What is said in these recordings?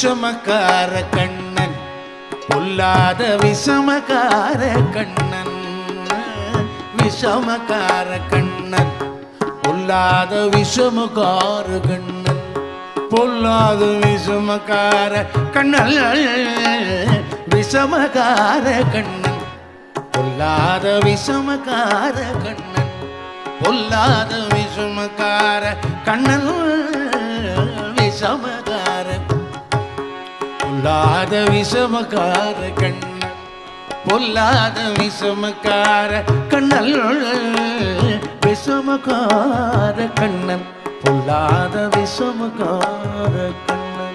விஷமக்கார கண்ணன் பொல்லாத விஷமக்கார கண்ணன் விஷமக்கார கண்ணன் பொல்லாத விஷமக்கார கண்ணன் பொல்லாத விஷமக்கார கண்ணன் விஷமக்கார கண்ணன் பொல்லாத விஷமக்கார கண்ணன் பொல்லாத விஷமக்கார கண்ணன் விஷமக்கார பொல்லாத விஷமக்கார கண்ணன் பொல்லாத விஷமக்கார கண்ணல் விஷமக்கார கண்ணன் பொல்லாத விஷமக்கார கண்ணன்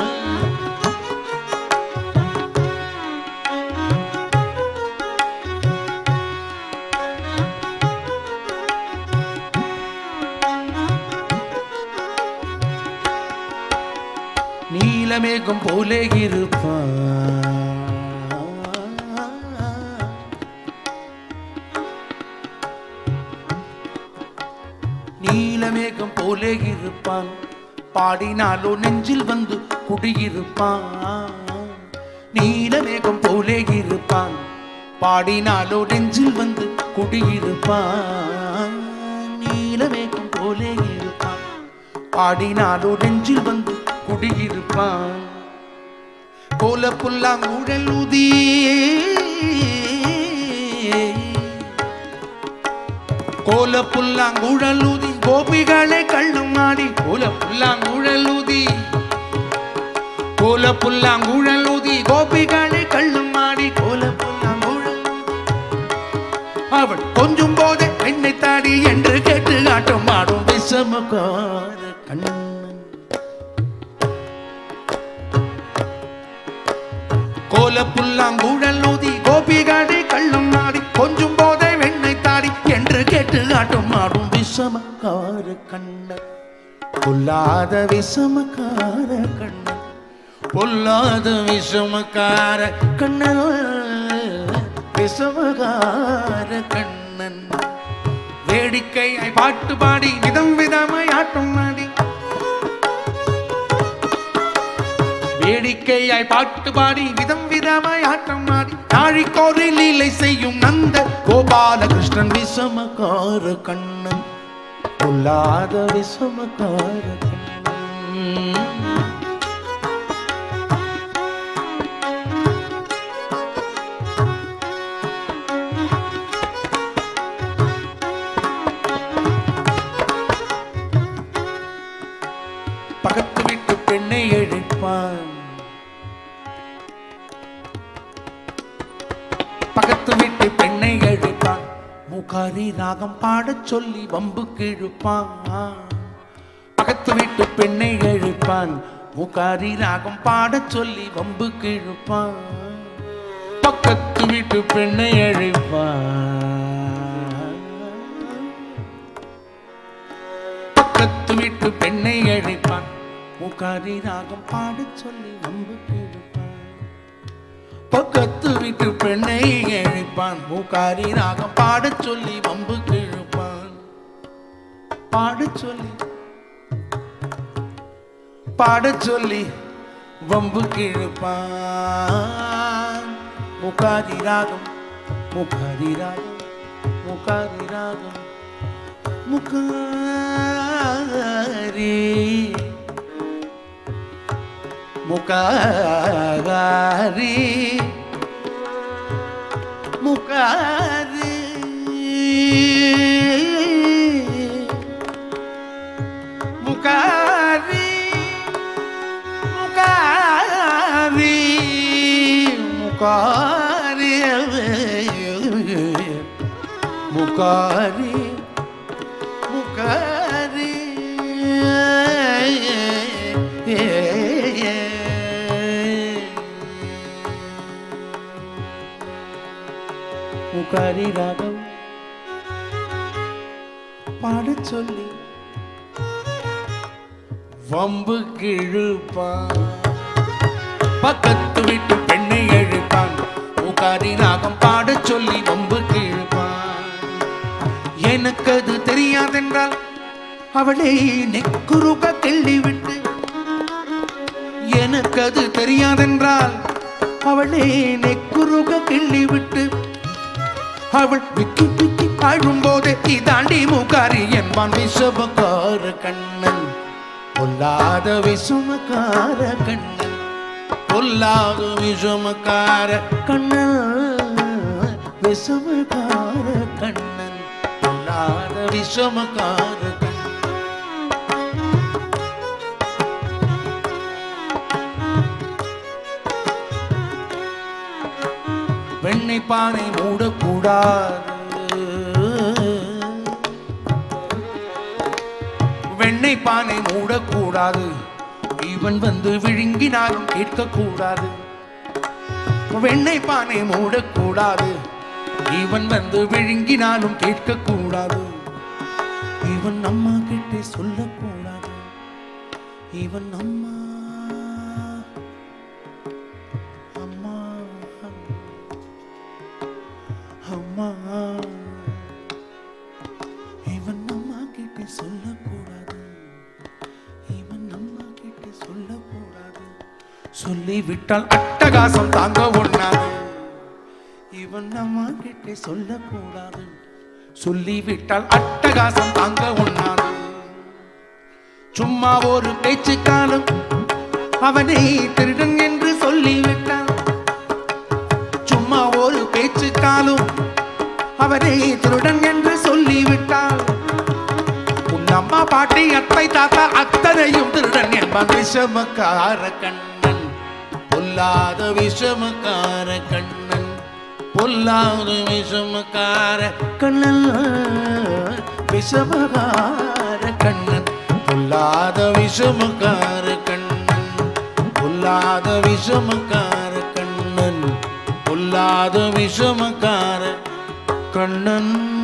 நீலமேகம் போலே இருப்பான் நீலமேகம் போலே இருப்பான் பாடினாலோ நெஞ்சில் வந்து குடியிருப்பான் நீலமேகம் போலே இருப்பான் பாடினாலோ நெஞ்சில் வந்து குடியிருப்பான் நீலமேகம் போலே இருப்பான் பாடினாலோ நெஞ்சில் வந்து குடியிருப்பான் கோல புல்லாங்குழல் ஊதி கோல புல்லாங்குழல் ஊதி கோபிகளை கள்ளும் ஆடி கோல புல்லாங்குழல் ஊதி கோல புல்லாங்குழல் ஊதி கோபிகளை கள்ளும் ஆடி கோல புல்லாங்குழல் அவள் கொஞ்சம் போது பெண்ணை தாடி என்று கேட்டு ஆட்டம் ஆடும் விஷமக்கார கண்ணன் கோல புல்லாங்குழல் ஊதி கோபிகாடி கள்ளும் நாடி கொஞ்சம் போதை வெண்ணை தாடி என்று கேட்டு ஆட்டம் ஆடும் விஷமக்கார கண்ணன் பொல்லாத விஷமக்கார கண்ணன் பொல்லாத விஷமக்கார கண்ணன் விஷமக்கார கண்ணன் வேடிக்கையாய் பாட்டு பாடி விதம் விதமாய் ஆட்டம் ஆடி வேடிக்கையாய் பாட்டு பாடி விதம் விதமாய் ஆட்டம் ஆடி நாழிக்கோரி லீலை செய்யும் நந்த கோபாலகிருஷ்ணன் விஷமக்கார கண்ணன் பொல்லாத விஷமக்கார கண்ணன் பக்கத்து வீட்டு பெண்ணை எழுப்பான் பக்கத்து வீட்டு பெண்ணை எழுப்பான் முகாரி ராகம் பாடச் சொல்லி வம்புக்கு இழுப்பான் பக்கத்து வீட்டு பெண்ணை எழுப்பான் முகாரி ராகம் பாடச் சொல்லி வம்புக்கு இழுப்பான் பக்கத்து வீட்டு பெண்ணை எழுப்பான் பக்கத்து வீட்டு பெண்ணை அழைப்பான் முகாரி ராகம் பாடச் சொல்லி நம்பு கேட்பான் பக்கத்து வீட்டு பெண்ணை அழைப்பான் முகாரி ராகம் பாடச் சொல்லி வம்பு கிழப்பான் பாடச் சொல்லி பாடச் சொல்லி வம்பு கிழப்பான் முகாரி ராகம் முகாரி ராகம் முகாரி ராகம் முகாரி முகாரி முகாரி முகாரி முகாரி முகாரி முகாரி முகாரி முகாரி ராகம் பாடச் சொல்லி வம்பு கிழுப்பான் பக்கத்து வீட்டு பெண்ணை எழுப்பான் முகாரி ராகம் பாடச் சொல்லி வம்பு கிழுப்பான் எனக்கு அது தெரியாதென்றால் அவளை நெக்குருக கிள்ளி விட்டு எனக்கு அது தெரியாதென்றால் அவளே நெக்குருக கிள்ளி விட்டு அவள் விக்கி விக்கி அழும் போது இதாண்டி முகாரி என்பான் விஷமக்கார கண்ணன் பொல்லாத விஷமக்கார கண்ணன் பொல்லாத விஷமக்கார கண்ணன் விஷமக்கார கண்ணன் பொல்லாத விஷமக்கார கண்ணன் வெண்ணெய் பானை மூடக்கூடாது வெண்ணெய் பானை மூடக்கூடாது இவன் வந்து விழுங்கினாலும் கேட்கக்கூடாது வெண்ணெய் பானை மூடக்கூடாது இவன் வந்து விழுங்கினாலும் கேட்கக்கூடாது இவன் அம்மா கிட்டே சொல்லக்கூடாது இவன் அம்மா அம்மா அம்மா இவன் அம்மா கிட்ட சொல்லக்கூடாது இவன் அம்மா கிட்ட சொல்லக்கூடாது சொல்லிவிட்டால் அட்டகாசம் தாங்க ஒண்ணாது இவன் அம்மா கிட்ட சொல்லக்கூடாது சொல்லிவிட்டால் அட்டகாசம் தாங்க ஒண்ணாது சும்மா ஒரு பேச்சு காலம் அவனை திருடன் என்று சொல்லிவிட்டான் சும்மா ஒரு பேச்சு காலும் அவனை திருடன் என்று சொல்லிவிட்டாள் உன் அம்மா பாட்டி அத்தை தாத்தா அத்தனையும் திருடன் என்பான் விஷமக்கார கண்ணன் பொல்லாத விஷமக்கார கண்ணன் பொல்லாத விஷமக்கார கண்ணன் விஷமக்கார கண்ணன் பொல்லாத விஷமக்கார கண்ணன் பொல்லாத விஷமக்கார கண்ணன் பொல்லாத விஷமக்கார கண்ணன்